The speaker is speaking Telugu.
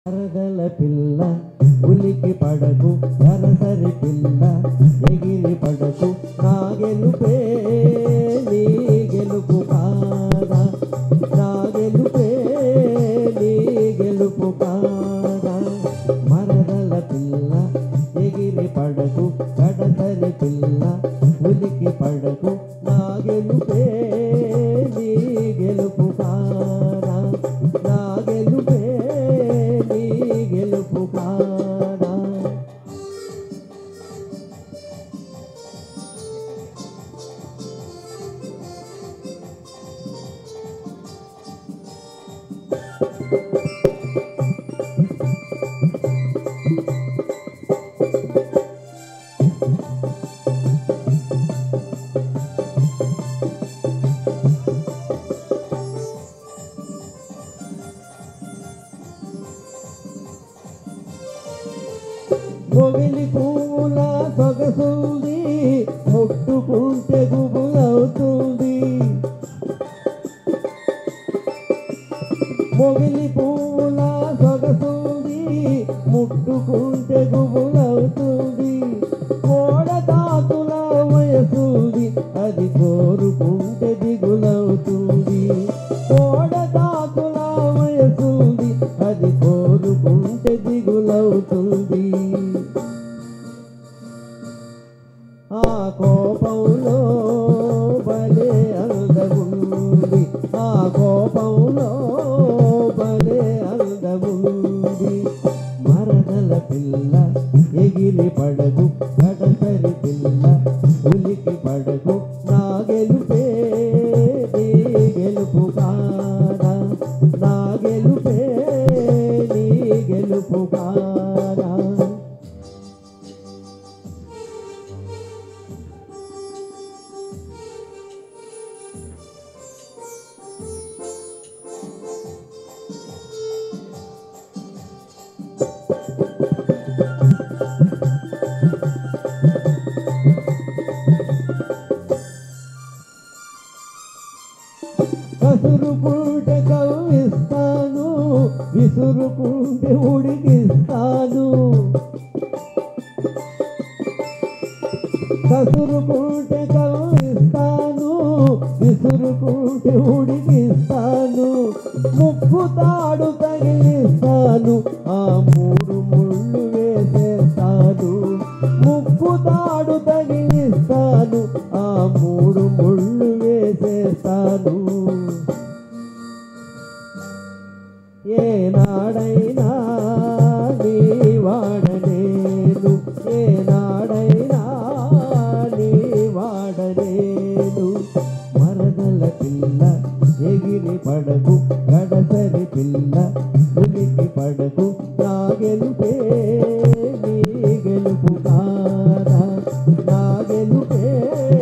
వరదల పిల్ల ఉలికి పడకు సరసరి పిల్ల ఎగిరి పడకు నా గెలుపే నీ గెలుపు కాదా నా గెలుపే నీ గెలుపు కాదా మరదల పిల్ల ఎగిరి పడకు కడసరి పిల్ల ఉలికి పడకు నా గెలుపే నీ గెలుపు కాదా నా గెలుపే నీ గెలుపు కాదా మొగిలి పూల సొగసుంది ముట్టుకుంటే గుబులవుతుంది మొగిలి పూల సొగసుంది ముట్టుకుంటే గుబులవుతుంది కోడదాతుల వయసుంది అది కోరుకుంటే దిగులవుతుంది కోడదాతుల వయసుంది అది కోరుకుంటే దిగులవుతుంది ఆ కోపంలో బలే అందముంది ఆ కోపంలో బలే అందముంది మరదల పిల్ల ఎగిరి పడగు గడసరి పిల్ల ఉలికి పడగు నా గెలుపే నీ గెలుపు కాదా నా గెలుపే నీ గెలుపు కాదా కసురుకుంటే కవ్విస్తాను విసురుకుంటే ఉడికిస్తాను కసురుకుంటే కవ్విస్తాను విసురుకుంటే ఉడికిస్తాను ముక్కు తాడు తగిలిస్తాను ఆ మూడు ముళ్ళు వేసేస్తాను ముక్కు తాడు తగిలిస్తాను ఆ మూడు ముళ్ళు వేసేస్తాను ఏనాడైనా నీ వాడనేను ఏనాడైనా నీ వాడనేను మరదల పిల్ల ఎగిరి పడకు గడసరి పిల్ల ఉనికి పడకు నా గెలుపే నీ గెలుపు కాదా నా గెలుపే